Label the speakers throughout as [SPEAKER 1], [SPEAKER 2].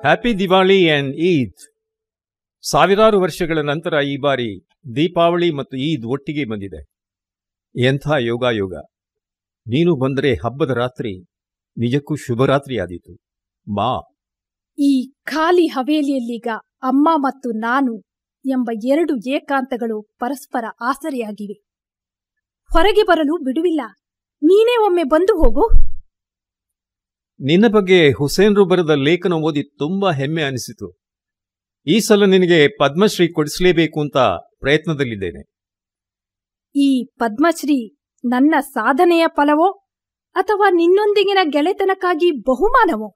[SPEAKER 1] happy ದಿವಾಳಿ and Eid ಸಾವಿರಾರು ವರ್ಷಗಳ ನಂತರ ಈ ಬಾರಿ ದೀಪಾವಳಿ ಮತ್ತು ಈದ್ ಒಟ್ಟಿಗೆ ಬಂದಿದೆ ಎಂಥ ಯೋಗ ಯೋಗ ನೀನು ಬಂದರೆ ಹಬ್ಬದ ರಾತ್ರಿ ನಿಜಕ್ಕೂ ಶುಭರಾತ್ರಿ ಆದೀತು ಬಾ
[SPEAKER 2] ಈ ಖಾಲಿ ಹವೇಲಿಯಲ್ಲೀಗ ಅಮ್ಮ ಮತ್ತು ನಾನು ಎಂಬ ಎರಡು ಏಕಾಂತಗಳು ಪರಸ್ಪರ ಆಸರೆಯಾಗಿವೆ ಹೊರಗೆ ಬರಲು ಬಿಡುವಿಲ್ಲ ನೀನೇ ಒಮ್ಮೆ ಬಂದು ಹೋಗು
[SPEAKER 1] ನಿನ್ನ ಬಗ್ಗೆ ಹುಸೇನ್ರು ಬರೆದ ಲೇಖನ ಓದಿ ತುಂಬಾ ಹೆಮ್ಮೆ ಅನಿಸಿತು ಈ ಸಲ ನಿನಗೆ ಪದ್ಮಶ್ರೀ ಕೊಡಿಸಲೇಬೇಕು ಅಂತ ಪ್ರಯತ್ನದಲ್ಲಿದ್ದೇನೆ
[SPEAKER 2] ಈ ಪದ್ಮಶ್ರೀ ನನ್ನ ಸಾಧನೆಯ ಫಲವೋ ಅಥವಾ ನಿನ್ನೊಂದಿಗಿನ ಗೆಳೆತನಕ್ಕಾಗಿ ಬಹುಮಾನವೋ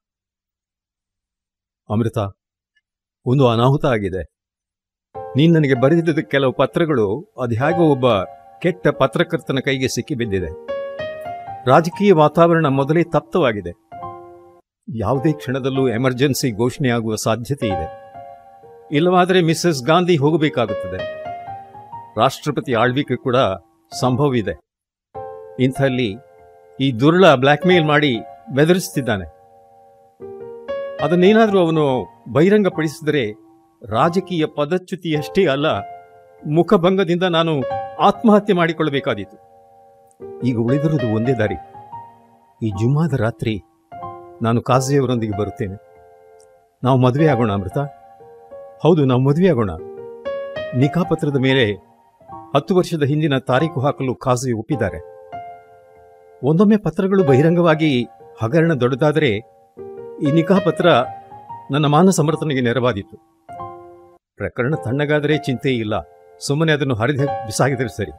[SPEAKER 1] ಅಮೃತ ಒಂದು ಅನಾಹುತ ಆಗಿದೆ ನೀನು ನನಗೆ ಬರೆದಿದ್ದ ಕೆಲವು ಪತ್ರಗಳು ಅದ್ಯಾಗೋ ಒಬ್ಬ ಕೆಟ್ಟ ಪತ್ರಕರ್ತನ ಕೈಗೆ ಸಿಕ್ಕಿಬಿದ್ದಿದೆ ರಾಜಕೀಯ ವಾತಾವರಣ ಮೊದಲೇ ತಪ್ತವಾಗಿದೆ ಯಾವುದೇ ಕ್ಷಣದಲ್ಲೂ ಎಮರ್ಜೆನ್ಸಿ ಘೋಷಣೆಯಾಗುವ ಸಾಧ್ಯತೆ ಇದೆ ಇಲ್ಲವಾದರೆ ಮಿಸ್ಸಸ್ ಗಾಂಧಿ ಹೋಗಬೇಕಾಗುತ್ತದೆ ರಾಷ್ಟ್ರಪತಿ ಆಳ್ವಿಕೆ ಕೂಡ ಸಂಭವವಿದೆ ಇಂಥಲ್ಲಿ ಈ ದುರ್ಳ ಬ್ಲ್ಯಾಕ್ಮೇಲ್ ಮಾಡಿ ಬೆದರಿಸ್ತಿದ್ದಾನೆ ಅದನ್ನೇನಾದರೂ ಅವನು ಬಹಿರಂಗಪಡಿಸಿದರೆ ರಾಜಕೀಯ ಪದಚ್ಯುತಿಯಷ್ಟೇ ಅಲ್ಲ ಮುಖಭಂಗದಿಂದ ನಾನು ಆತ್ಮಹತ್ಯೆ ಮಾಡಿಕೊಳ್ಳಬೇಕಾದೀತು ಈಗ ಉಳಿದಿರುವುದು ಒಂದೇ ದಾರಿ ಈ ಜುಮ್ಮಾದ ರಾತ್ರಿ ನಾನು ಕಾಜಿಯವರೊಂದಿಗೆ ಬರುತ್ತೇನೆ ನಾವು ಮದುವೆ ಆಗೋಣ ಅಮೃತ ಹೌದು ನಾವು ಮದುವೆ ಆಗೋಣ ನಿಖಾಪತ್ರದ ಮೇಲೆ ಹತ್ತು ವರ್ಷದ ಹಿಂದಿನ ತಾರೀಕು ಹಾಕಲು ಕಾಜಿ ಒಪ್ಪಿದ್ದಾರೆ ಒಂದೊಮ್ಮೆ ಪತ್ರಗಳು ಬಹಿರಂಗವಾಗಿ ಹಗರಣ ದೊಡ್ಡದಾದರೆ ಈ ನಿಖಾ ಪತ್ರ ನನ್ನ ಮಾನ ಸಮರ್ಥನೆಗೆ ನೆರವಾದೀತು ಪ್ರಕರಣ ತಣ್ಣಗಾದರೆ ಚಿಂತೆ ಇಲ್ಲ ಸುಮ್ಮನೆ ಅದನ್ನು ಹರಿದು ಬಿಸಾಗಿದರೆ ಸರಿ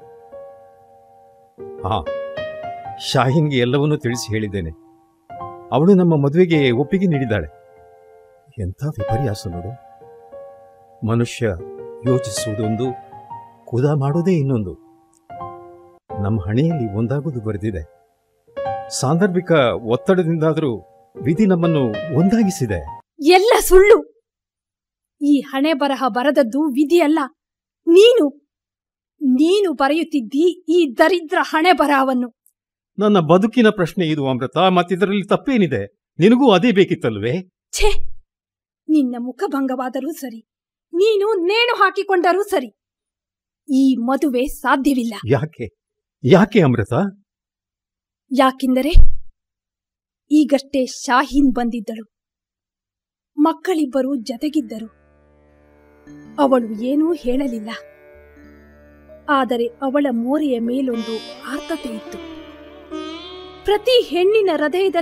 [SPEAKER 1] ಹಾ ಶಾಹಿನ್ಗೆ ಎಲ್ಲವನ್ನೂ ತಿಳಿಸಿ ಹೇಳಿದ್ದೇನೆ ಅವಳು ನಮ್ಮ ಮದುವೆಗೆ ಒಪ್ಪಿಗೆ ನೀಡಿದ್ದಾಳೆ ಎಂಥ ವಿಪರ್ಯಾಸ ನೋಡು ಮನುಷ್ಯ ಯೋಚಿಸುವುದೊಂದು ಕುದ ಮಾಡೋದೇ ಇನ್ನೊಂದು ನಮ್ಮ ಹಣೆಯಲ್ಲಿ ಒಂದಾಗುವುದು ಬರೆದಿದೆ ಸಾಂದರ್ಭಿಕ ಒತ್ತಡದಿಂದಾದರೂ ವಿಧಿ ನಮ್ಮನ್ನು ಒಂದಾಗಿಸಿದೆ
[SPEAKER 2] ಎಲ್ಲ ಸುಳ್ಳು ಈ ಹಣೆ ಬರಹ ಬರದದ್ದು ವಿಧಿಯಲ್ಲ ನೀನು ನೀನು ಬರೆಯುತ್ತಿದ್ದಿ ಈ ದರಿದ್ರ ಹಣೆ ಬರಹವನ್ನು
[SPEAKER 1] ನನ್ನ ಬದುಕಿನ ಪ್ರಶ್ನೆ ಇದು ಅಮೃತ ಮತ್ತಿದರಲ್ಲಿ ತಪ್ಪೇನಿದೆ ನಿನಗೂ ಅದೇ ಬೇಕಿತ್ತಲ್ವೇ
[SPEAKER 2] ಛೇ ನಿನ್ನ ಮುಖಭಂಗವಾದರೂ ಸರಿ ನೀನು ನೇಣು ಹಾಕಿಕೊಂಡರೂ ಸರಿ ಈ ಮದುವೆ ಸಾಧ್ಯವಿಲ್ಲ
[SPEAKER 1] ಯಾಕೆ ಯಾಕೆ ಅಮೃತ
[SPEAKER 2] ಯಾಕೆಂದರೆ ಈಗಷ್ಟೇ ಶಾಹೀನ್ ಬಂದಿದ್ದಳು ಮಕ್ಕಳಿಬ್ಬರು ಜತೆಗಿದ್ದರು ಅವಳು ಏನೂ ಹೇಳಲಿಲ್ಲ ಆದರೆ ಅವಳ ಮೋರೆಯ ಮೇಲೊಂದು ಆರ್ತತೆ ಇತ್ತು ಪ್ರತಿ ಹೆಣ್ಣಿನ ಹೃದಯದಲ್ಲಿ